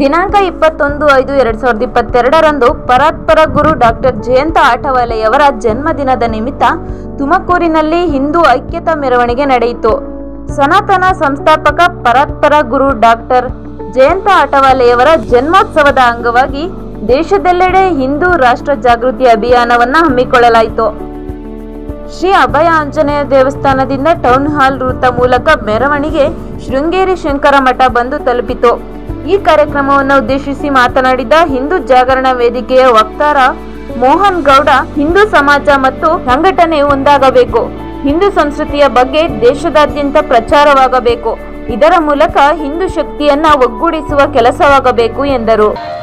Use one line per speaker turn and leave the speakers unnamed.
ದಿನಾಂಕ ಇಪ್ಪತ್ತೊಂದು ಐದು ಎರಡ್ ಸಾವಿರದ ಇಪ್ಪತ್ತೆರಡರಂದು ಪರಾತ್ಪರ ಗುರು ಡಾಕ್ಟರ್ ಜಯಂತ ಆಟವಾಲೆಯವರ ಜನ್ಮದಿನದ ನಿಮಿತ್ತ ತುಮಕೂರಿನಲ್ಲಿ ಹಿಂದೂ ಐಕ್ಯತಾ ಮೆರವಣಿಗೆ ನಡೆಯಿತು ಸನಾತನ ಸಂಸ್ಥಾಪಕ ಪರಾತ್ಪರ ಗುರು ಡಾಕ್ಟರ್ ಜಯಂತ ಆಟವಾಲೆಯವರ ಜನ್ಮೋತ್ಸವದ ಅಂಗವಾಗಿ ದೇಶದೆಲ್ಲೆಡೆ ಹಿಂದೂ ರಾಷ್ಟ್ರ ಜಾಗೃತಿ ಅಭಿಯಾನವನ್ನ ಹಮ್ಮಿಕೊಳ್ಳಲಾಯಿತು ಶ್ರೀ ಅಭಯ ಆಂಜನೇಯ ದೇವಸ್ಥಾನದಿಂದ ಟೌನ್ ಹಾಲ್ ವೃತ್ತ ಮೂಲಕ ಮೆರವಣಿಗೆ ಶೃಂಗೇರಿ ಶಂಕರ ಮಠ ಬಂದು ತಲುಪಿತು ಈ ಕಾರ್ಯಕ್ರಮವನ್ನು ಉದ್ದೇಶಿಸಿ ಮಾತನಾಡಿದ ಹಿಂದೂ ಜಾಗರಣ ವೇದಿಕೆಯ ವಕ್ತಾರ ಮೋಹನ್ ಗೌಡ ಹಿಂದೂ ಸಮಾಜ ಮತ್ತು ಸಂಘಟನೆ ಒಂದಾಗಬೇಕು ಹಿಂದೂ ಸಂಸ್ಕೃತಿಯ ಬಗ್ಗೆ ದೇಶದಾದ್ಯಂತ ಪ್ರಚಾರವಾಗಬೇಕು ಇದರ ಮೂಲಕ ಹಿಂದೂ ಶಕ್ತಿಯನ್ನ ಒಗ್ಗೂಡಿಸುವ ಕೆಲಸವಾಗಬೇಕು ಎಂದರು